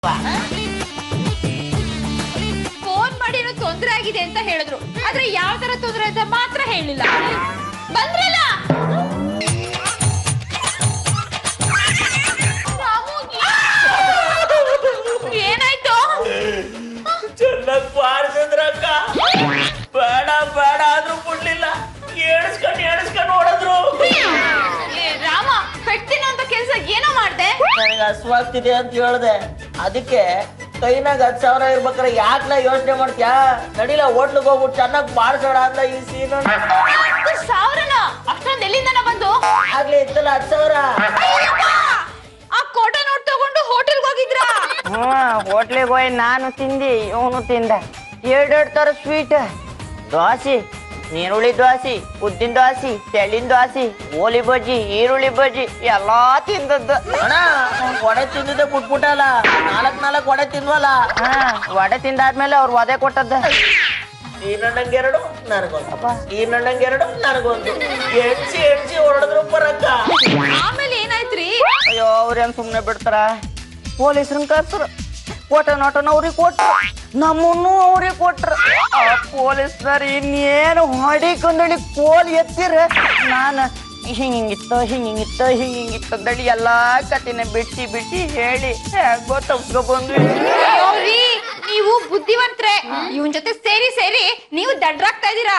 Phone ಮಾಡಿ ಏನೋ ತೊಂದ್ರೆ ಆಗಿದೆ ಅಂತ ಹೇಳಿದ್ರು ಆದ್ರೆ ಯಾವ ತರ ತೊಂದ್ರೆ ಅಂತ ಮಾತ್ರ ಹೇಳಿಲ್ಲ ಬಂದ್ರಲ್ಲ ರಾಮುಗೆ ಏನಾಯ್ತು ಚೆನ್ನಾಗ್ ಬಾರಿಸಿದ್ರಕ್ಕ ಬೇಡ ಬೇಡ ಆದ್ರೂ ಬಿಡ್ಲಿಲ್ಲ ಏಳಿಸ್ಕೊಂಡು ಏಳಿಸ್ಕೊಂಡು ನೋಡಿದ್ರು ಏ, ರಾಮ ಪೆಟ್ಟಿನ ಅಂತ ಕೆಲ್ಸ ಏನೋ ಮಾಡ್ದೆ ನನಗೆ ಹಸುವಾಗ್ತಿದೆ ಅಂತ ಹೇಳ್ದೆ ಅದಕ್ಕೆ ಕೈನಾಗ ಹತ್ತು ಸಾವಿರ ಇರ್ಬೇಕಾರೆ ಯಾಕ್ಲ ಯೋಚನೆ ಮಾಡ್ತೀಯಾ ನಡಿಲ ಹೋಟ್ಲಿಗೆ ಹೋಗ್ಬಿಟ್ಟು ಚೆನ್ನಾಗಿ ಬಾರಿಸೋಣ ಅಂತ ಈ ಸೀನ್ ಹತ್ತು ಸಾವಿರನ ಅಷ್ಟೊಂದು ಎಲ್ಲಿಂದನ ಬಂದು ಆಗ್ಲೇ ಇತ್ತಲ್ಲ ಹತ್ತು ಸಾವಿರ ಅಯ್ಯಪ್ಪ! ಆ ಕೋಟೆ ನೋಟ್ ತಗೊಂಡು ಹೋಟೆಲ್ಗೆ ಹೋಗಿದ್ರಾ ಹ್ಮ್ ಹೋಟ್ಲಿಗೆ ಹೋಗಿ ನಾನು ತಿಂದಿ ಇವನು ತಿಂದ ಎರಡೆರಡು ತರ ಸ್ವೀಟ್ ದೋಸೆ ನೀರುಳ್ಳಿ ದೋಸೆ ಉದ್ದಿನ ದೋಸೆ ತೆಳ್ಳಿನ ದೋಸೆ ಓಲಿ ಬಜ್ಜಿ ಈರುಳ್ಳಿ ಬಜ್ಜಿ ಎಲ್ಲಾ ತಿಂದದ್ದು ಅಣ್ಣ ವಡೆ ತಿಂದಿದ್ದೆ ಬಿಟ್ಬಿಟ್ಟಲ್ಲ ನಾಲ್ಕ್ ನಾಲ್ಕು ವಡೆ ತಿಂದ್ವಲ್ಲ ಹಾ ವಡೆ ತಿಂದಾದ್ಮೇಲೆ ಅವ್ರು ವದೆ ಕೊಟ್ಟದ್ದು ಈ ನನ್ನಂಗೆ ಎರಡು ನನಗೊಂದು ಈ ನನ್ನಂಗೆ ಎರಡು ನನಗೊಂದು ಎಣ್ಸಿ ಎಣ್ಸಿ ಹೊರಡಿದ್ರು ಬರಕ್ಕ ಆಮೇಲೆ ಏನಾಯ್ತ್ರಿ ಅಯ್ಯೋ ಅವ್ರೇನ್ ಸುಮ್ನೆ ಬಿಡ್ತಾರ ಪೊಲೀಸ್ರನ್ನ ಕರ್ಸ್ರು ಕೋಟ ನೋಟನ ಅವ್ರಿಗೆ ಕೊಟ್ರು ನಮ್ಮನ್ನು ಅವ್ರಿಗೆ ಕೊಟ್ರು ಆ ಪೊಲೀಸ್ನವ್ರು ಇನ್ನೇನು ಹೊಡಿಕೊಂಡಳಿ ಕೋಲ್ ಎತ್ತಿರ ನಾನು ಹಿಂಗಿತ್ತು ಹಿಂಗಿತ್ತು ಹಿಂಗಿತ್ತು ಅಂತೇಳಿ ಎಲ್ಲಾ ಕತಿನ ಬಿಡಿಸಿ ಬಿಡಿಸಿ ಹೇಳಿ ಹೇಗೋ ತಪ್ಸ್ಕೊ ಬಂದ್ವಿ ಅಯ್ಯೋ ರೀ, ನೀವು ಬುದ್ಧಿವಂತ್ರೆ ಇವನ್ ಜೊತೆ ಸೇರಿ ಸೇರಿ ನೀವು ದಡ್ರಾಗ್ತಾ ಇದೀರಾ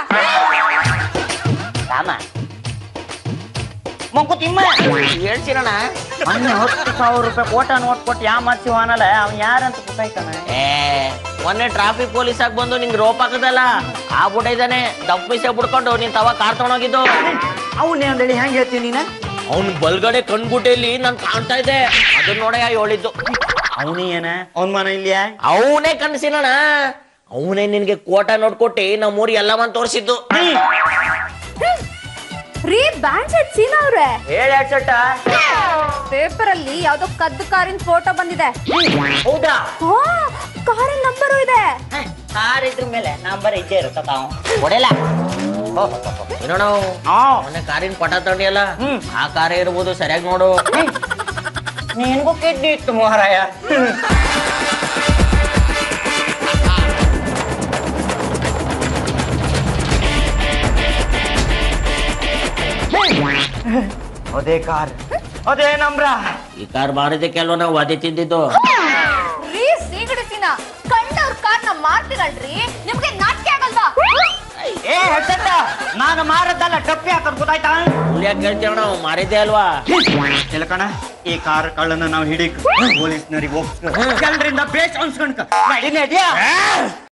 ರಾಮ ಮಂಕುತಿಮ್ಮ ಹೇಳ್ಸಿರಣ ಮೊನ್ನೆ ಹತ್ತು ಸಾವಿರ ರೂಪಾಯಿ ಕೋಟ ನೋಟ್ ಕೊಟ್ಟು ಯಾ ಮಾಡ್ಸಿವ ಅನ್ನಲ್ಲ ಅವ್ನು ಯಾರಂತ ಗೊತ್ತಾಯ್ತಾನ ಏ ಮೊನ್ನೆ ಟ್ರಾಫಿಕ್ ಪೊಲೀಸ್ ಆಗಿ ಬಂದು ನಿಂಗೆ ರೋಪ್ ಹಾಕದಲ್ಲ ಆ ಬುಡ ಇದ್ದಾನೆ ದಪ್ಪಿಸೆ ಬಿಡ್ಕೊಂಡು ನೀನ್ ತವ ಕಾರ್ ತಗೊಂಡೋಗಿದ್ದು ಅವನೇ ಅಂದೇಳಿ ಹೆಂಗ್ ಹೇಳ್ತೀನಿ ನೀನ ಅವ್ನ್ ಬಲ್ಗಡೆ ಕಣ್ಗುಟೆಯಲ್ಲಿ ನಾನ್ ಕಾಣ್ತಾ ಇದ್ದೆ ಅದನ್ನ ನೋಡಯ್ಯ ಹೇಳಿದ್ದು ಅವನೇ ಏನ ಅವನ್ ಮನ ಇಲ್ಯಾ ಅವನೇ ಕನ್ಸಿನಣ ಅವನೇ ನಿನ್ಗೆ ಕೋಟ ನೋಡ್ಕೊಟ್ಟಿ ನಮ್ಮೂರಿ ಎಲ್ಲ ಬಂದ್ ತೋರಿಸಿದ್ದು ರೀ ಬ್ಯಾಂಡ್ ಸೆಟ್ ಸೀನಾ ಅವ್ರೆ ಹೇಳಿ ಚಟ್ಟ ಪೇಪರ್ ಅಲ್ಲಿ ಯಾವ್ದೋ ಕದ್ದು ಕಾರಿನ ಫೋಟೋ ಬಂದಿದೆ ಹೌದಾ ಕಾರಿನ ನಂಬರು ಇದೆ ಕಾರ್ ಇದ್ರ ಮೇಲೆ ನಂಬರ್ ಇದ್ದೇ ಇರುತ್ತ ತಾವು ಹೊಡೆಲ್ಲ ಏನೋಣ ಮೊನ್ನೆ ಕಾರಿನ ಪಟ ತಗೊಂಡಿಯಲ್ಲ ಹ್ಮ್. ಆ ಕಾರೇ ಇರ್ಬೋದು ಸರಿಯಾಗಿ ನೋಡು ನಿನ್ಗೂ ಕಿಡ್ನಿ ಇತ್ತು ಮಹಾರಾಯ ಅದೇ ಕಾರ್ ಅದೇ ನಂಬ್ರ ಈ ಕಾರ್ ಮಾರಿದಕ್ಕೆ ಅಲ್ವ ನಾವು ಅದೇ ತಿಂದಿದ್ದು ರೀ ಸೀಗಡಿ ಸೀನಾ ಕಂಡವ್ರ ಕಾರ್ನ ಮಾರ್ತಿರಲ್ರಿ ನಿಮ್ಗೆ ನಾಚಿಕೆ ಆಗಲ್ವಾ ಏ ಹೆಸಟ್ಟ ನಾನು ಮಾರದ್ದಲ್ಲ ಟಪ್ಪಿ ಹಾಕೋದ್ ಗೊತ್ತಾಯ್ತಾ ಹುಲಿಯಾಗಿ ಕೇಳ್ತೀವಣ ಮಾರಿದ್ದೆ ಅಲ್ವಾ ತಿಳ್ಕಣ ಈ ಕಾರ್ ಕಳ್ಳನ ನಾವು ಹಿಡಿಕ್ ಪೊಲೀಸ್ನರಿಗೆ ಒಪ್ಸ್ಕ ಜನರಿಂದ ಬೇಸ್ ಅನ್ಸ್ಕೊಂಡ್ಕ ನಡಿ ನಡಿಯ